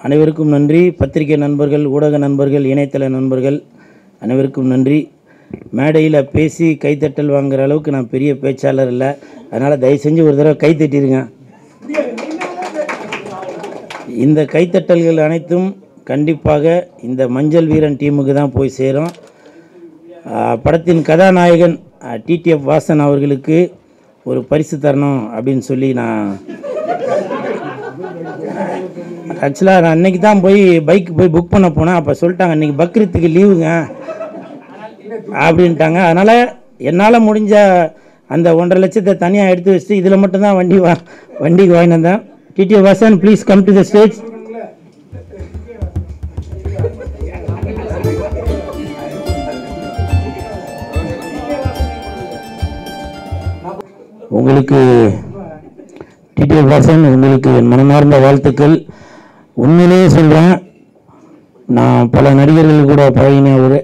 அனைவருக்கும் நன்றி பத்திரிகை நண்பர்கள் ஊடக நண்பர்கள் இணையதள நண்பர்கள் அனைவருக்கும் நன்றி மேடையில் பேசி கைத்தட்டல் வாங்குற அளவுக்கு நான் பெரிய பேச்சாளர் இல்லை அதனால் தயவு செஞ்சு ஒரு தடவை கை தட்டிடுங்க இந்த கைத்தட்டல்கள் அனைத்தும் கண்டிப்பாக இந்த மஞ்சள் வீரன் டீமுக்கு தான் போய் சேரும் ஆஹ் படத்தின் கதாநாயகன் டிடிஎஃப் வாசன் அவர்களுக்கு ஒரு பரிசு தரணும் அப்படின்னு சொல்லி நான் ஆக்சுவலாக நான் அன்னைக்கு தான் போய் பைக் போய் புக் பண்ண போனேன் அப்போ சொல்லிட்டாங்க இன்னைக்கு பக்ரீத்துக்கு லீவுங்க அப்படின்ட்டாங்க அதனால் என்னால் முடிஞ்ச அந்த ஒன்றரை லட்சத்தை தனியாக எடுத்து வச்சுட்டு இதில் மட்டும்தான் வண்டி வா வண்டிக்கு வாங்கிட்டு வந்தேன் TT Vasan please come to the stage உங்களுக்கு டிடி வாசன் உங்களுக்கு என் மனமார்ந்த வாழ்த்துக்கள் உண்மையிலேயே சொல்கிறேன் நான் பல நடிகர்கள் கூட பழகின ஒரு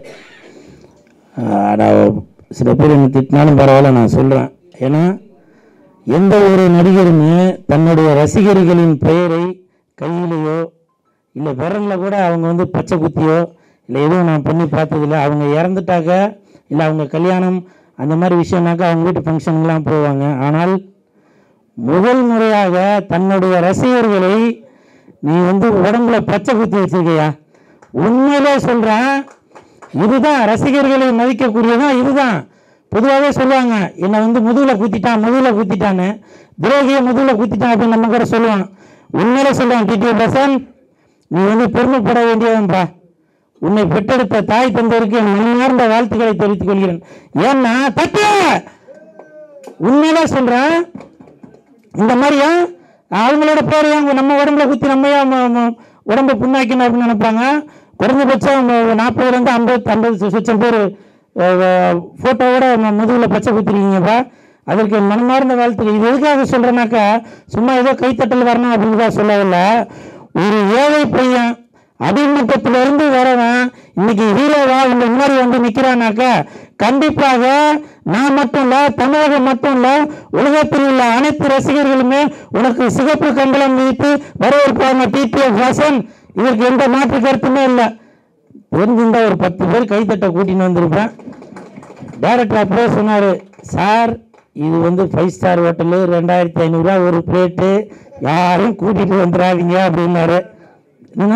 ஆஹ் நான் சில பேர் என்னை திட்டினாலும் பரவாயில்ல நான் சொல்கிறேன் ஏன்னா எந்த ஒரு நடிகருமே தன்னுடைய ரசிகர்களின் பெயரை கையிலையோ இல்லை விரலில் கூட அவங்க வந்து பச்சை குத்தியோ இல்லை எதுவும் நான் பண்ணி பார்த்ததில்ல அவங்க இறந்துட்டாக்க இல்லை அவங்க கல்யாணம் அந்த மாதிரி விஷயம்னாக்கா அவங்க வீட்டு ஃபங்க்ஷனுக்கெலாம் போவாங்க ஆனால் முதல் முறையாக தன்னுடைய ரசிகர்களை நீ வந்து உடம்புல பச்சை குத்தி வச்சிருக்கியா உண்மையிலே சொல்கிறேன் இதுதான் ரசிகர்களை மதிக்கக்கூடியதான் இதுதான் பொதுவாகவே சொல்லுவாங்க என்னை வந்து முதுகில் குத்திட்டான் முதுகில் குத்திட்டான்னு துரோகியை முதுகில் குத்திட்டான் அப்படின்னு நம்ம கூட சொல்லுவான் உண்மையிலே சொல்லுவான் டிடி பசன் நீ வந்து பெருமைப்பட வேண்டியவன்பா உன்னை பெற்றெடுத்த தாய் தந்தையருக்கு என் மனமார்ந்த வாழ்த்துக்களை தெரிவித்துக் கொள்கிறேன் ஏன்னா தட்டு உண்மையிலே சொல்றேன் இந்த மாதிரியா அவங்களோட பேர் ஏன் நம்ம உடம்புல குத்தி நம்ம ஏன் ம- ம- உடம்ப புண்ணாக்கணும் அப்படின்னு நினைப்பாங்க குறைஞ்சபட்சம் நாற்பதுலேருந்து ஐம்பது ஐம்பது சொச்சம் பேர் ஃபோட்டோவோட முதுகில் பச்சை குத்திருக்கீங்கப்பா அதற்கு என் மனமார்ந்த வாழ்த்துக்கள் இது எதுக்காக சொல்கிறேன்னாக்கா சும்மா ஏதோ கைத்தட்டல் வரணும் அப்படின்னு தான் சொல்லவில்லை ஒரு ஏழை பையன் அடிமட்டத்திலிருந்து வரவன் இன்னைக்கு ஹீரோவா இந்த முன்னாடி வந்து நிக்கிறானாக்கா கண்டிப்பாக நான் மட்டும் இல்ல தமிழகம் மட்டும் இல்ல உலகத்தில் உள்ள அனைத்து ரசிகர்களுமே உனக்கு சிகப்பு கம்பளம் வைத்து வரவேற்பாங்க டிடிஎஃப் வாசன் இதற்கு எந்த மாற்று கருத்துமே இல்லை தெரிஞ்சிருந்தா ஒரு பத்து பேர் கைத்தட்ட கூட்டின்னு வந்திருப்பேன் டேரக்டர் அப்படியே சொன்னார் சார் இது வந்து ஃபைவ் ஸ்டார் ஹோட்டலு ரெண்டாயிரத்தி ஐநூறுரூவா ஒரு பிளேட்டு யாரையும் கூட்டிகிட்டு வந்துடாதீங்க அப்படின்னாரு என்ன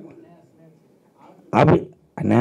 அப்படி அண்ணா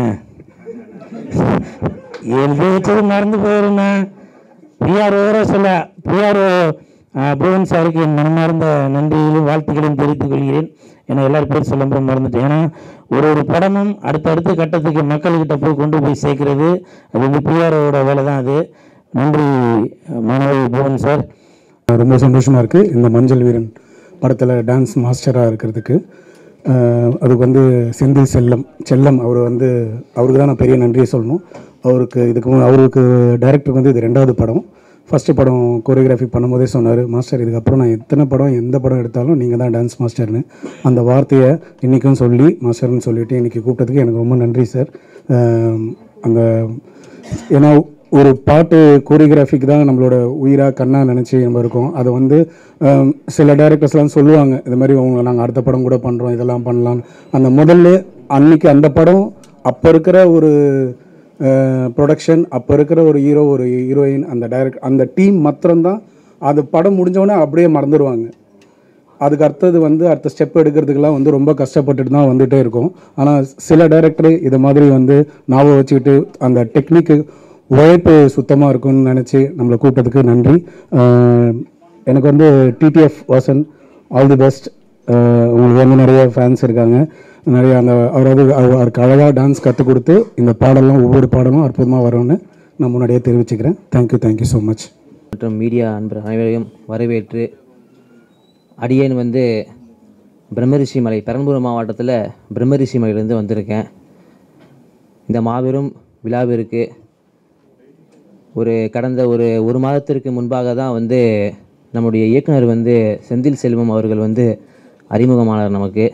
எழுதி வச்சது மறந்து போயிருண்ணா பிஆர் ஓர சொல்ல பிஆர் புவன் சாருக்கு என் மனமார்ந்த நன்றிகளையும் வாழ்த்துக்களையும் தெரிவித்துக் கொள்கிறேன் ஏன்னா எல்லாரும் பேர் சொல்ல மறந்துட்டேன் ஏன்னா ஒரு ஒரு படமும் அடுத்தடுத்த கட்டத்துக்கு மக்கள்கிட்ட போய் கொண்டு போய் சேர்க்கிறது அது வந்து பிஆரோட வேலை தான் அது நன்றி மாணவி புவன் சார் ரொம்ப சந்தோஷமாக இருக்குது இந்த மஞ்சள் வீரன் படத்தில் டான்ஸ் மாஸ்டராக இருக்கிறதுக்கு அஹ், அதுக்கு வந்து செந்தில் செல்லம் செல்லம் அவர் வந்து அவருக்கு தான் நான் பெரிய நன்றியை சொல்லணும் அவருக்கு இதுக்கு மு- அவருக்கு டைரக்டருக்கு வந்து இது ரெண்டாவது படம் ஃபஸ்ட்டு படம் கோரியோகிராஃபி பண்ணும்போதே சொன்னார் மாஸ்டர் இதுக்கப்புறம் நான் எத்தனை படம் எந்த படம் எடுத்தாலும் நீங்கள் தான் டான்ஸ் மாஸ்டர்னு அந்த வார்த்தையை இன்றைக்கும் சொல்லி மாஸ்டர்னு சொல்லிட்டு இன்றைக்கி கூப்பிட்டதுக்கு எனக்கு ரொம்ப நன்றி சார் அஹ், அந்த ஏன்னா ஒரு பாட்டு கோரியோகிராஃபிக்கு தான் நம்மளோட உயிராக கண்ணா நினச்சி நம்ம இருக்கோம் அதை வந்து ஹம், சில டேரக்டர்ஸ்லாம் சொல்லுவாங்க இது மாதிரி அவங்க நாங்கள் அடுத்த படம் கூட பண்ணுறோம் இதெல்லாம் பண்ணலாம் அந்த முதல்ல அன்னைக்கு அந்த படம் அப்போ இருக்கிற ஒரு ப்ரொடக்ஷன் அப்போ இருக்கிற ஒரு ஹீரோ ஒரு ஹீரோயின் அந்த டைரக்ட் அந்த டீம் மாத்திரம்தான் அது படம் முடிஞ்சவொடனே அப்படியே மறந்துடுவாங்க அதுக்கு அடுத்தது வந்து அடுத்த ஸ்டெப் எடுக்கிறதுக்கெல்லாம் வந்து ரொம்ப கஷ்டப்பட்டுட்டு தான் வந்துட்டே இருக்கும் ஆனால் சில டைரக்டர் இதை மாதிரி வந்து ஞாபகம் வச்சுக்கிட்டு அந்த டெக்னிக்கு உழைப்பு சுத்தமாக இருக்கும்னு நினச்சி நம்மளை கூப்பிட்டதுக்கு நன்றி ஆஹ் எனக்கு வந்து TTF Vasan all the best உங்களுக்கு வந்து நிறைய ஃபேன்ஸ் இருக்காங்க நிறைய அந்த அவர் வந்து அவர் அவருக்கு அழகாக டான்ஸ் கற்றுக் கொடுத்து இந்த பாடலாம் ஒவ்வொரு பாடலும் அற்புதமாக வரும்னு நான் முன்னாடியே தெரிவிச்சுக்கிறேன் தேங்க்யூ தேங்க்யூ ஸோ மச் மற்றும் மீடியா அன்பர் அனைவரையும் வரவேற்று அடியேன் வந்து பிரம்மரிஷி மலை பெரம்பலூர் மாவட்டத்தில் பிரம்மரிஷி மலையிலேருந்து வந்திருக்கேன் இந்த மாபெரும் விழாவிற்கு ஒரு கடந்த ஒரு ஒரு மாதத்திற்கு முன்பாக தான் வந்து நம்முடைய இயக்குனர் வந்து செந்தில் செல்வம் அவர்கள் வந்து அறிமுகமானார் நமக்கு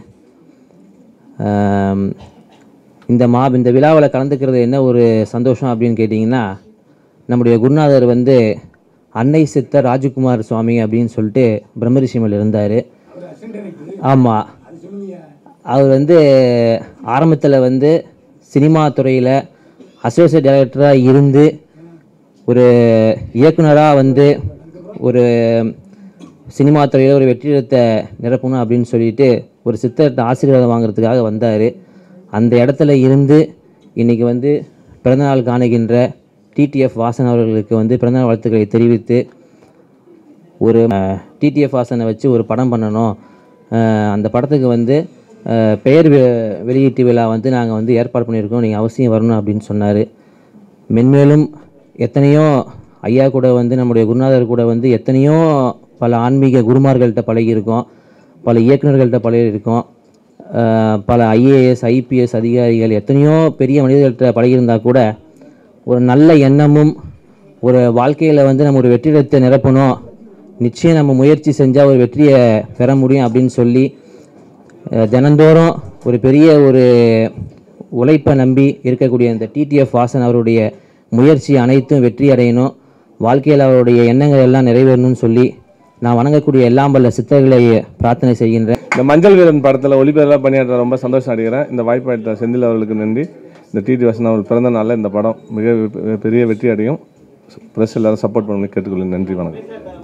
ஆம், இந்த மா இந்த விழாவில் கலந்துக்கிறது என்ன ஒரு சந்தோஷம் அப்படின்னு கேட்டிங்கன்னா நம்முடைய குருநாதர் வந்து அன்னை சித்தர் ராஜகுமார் சுவாமி அப்படின்னு சொல்லிட்டு பிரம்மரிஷிமல் இருந்தார் ஆமாம் அவர் வந்து ஆரம்பத்தில் வந்து சினிமா துறையில் அசோசியேட் டைரக்டராக இருந்து ஒரு இயக்குனராக வந்து ஒரு சினிமா துறையில் ஒரு வெற்றிடத்தை நிரப்பணும் அப்படின்னு சொல்லிட்டு ஒரு சித்தர்கிட்ட ஆசீர்வாதம் வாங்குறதுக்காக வந்தார் அந்த இடத்துல இருந்து இன்றைக்கி வந்து பிறந்தநாள் காணுகின்ற டிடிஎஃப் வாசன் அவர்களுக்கு வந்து பிறந்தநாள் வாழ்த்துக்களை தெரிவித்து ஒரு டிடிஎஃப் வாசனை வச்சு ஒரு படம் பண்ணணும் அஹ் அந்த படத்துக்கு வந்து அஹ், பெயர் வெ- வெளியீட்டு விழா வந்து நாங்கள் வந்து ஏற்பாடு பண்ணியிருக்கோம் நீங்கள் அவசியம் வரணும் அப்படின்னு சொன்னார் மென்மேலும் எத்தனையோ ஐயா கூட வந்து நம்முடைய குருநாதர் கூட வந்து எத்தனையோ பல ஆன்மீக குருமார்கள்ட்ட பழகியிருக்கோம் பல இயக்குனர்கள்ட்ட பழகியிருக்கோம் அஹ், பல ஐஏஎஸ் ஐபிஎஸ் அதிகாரிகள் எத்தனையோ பெரிய மனிதர்கள்ட்ட பழகியிருந்தா கூட ஒரு நல்ல எண்ணமும் ஒரு வாழ்க்கையில் வந்து நம்ம ஒரு வெற்றிடத்தை நிரப்பணும் நிச்சயம் நம்ம முயற்சி செஞ்சால் ஒரு வெற்றியை பெற முடியும் அப்படின்னு சொல்லி அஹ், தினந்தோறும் ஒரு பெரிய ஒரு உழைப்பை நம்பி இருக்கக்கூடிய இந்த டிடிஎஃப் வாசன் அவருடைய முயற்சி அனைத்தும் வெற்றி அடையணும் வாழ்க்கையில் அவருடைய எண்ணங்கள் எல்லாம் நிறைவேறணும்னு சொல்லி நான் வணங்கக்கூடிய எல்லாம் வல்ல சித்தர்களை பிரார்த்தனை செய்கின்றேன் இந்த மஞ்சள் வீரன் படத்தில் ஒளிபெறலாம் பணியாற்ற ரொம்ப சந்தோஷம் அடைகிறேன் இந்த வாய்ப்பு அளித்த செந்தில் அவர்களுக்கு நன்றி இந்த டிடி வசன் அவர் பிறந்த நாளில் இந்த படம் மிக பெரிய வெற்றி அடையும் ப்ரெஸ் எல்லாரும் சப்போர்ட் பண்ணி கேட்டுக்கொள்ளுங்க நன்றி வணக்கம்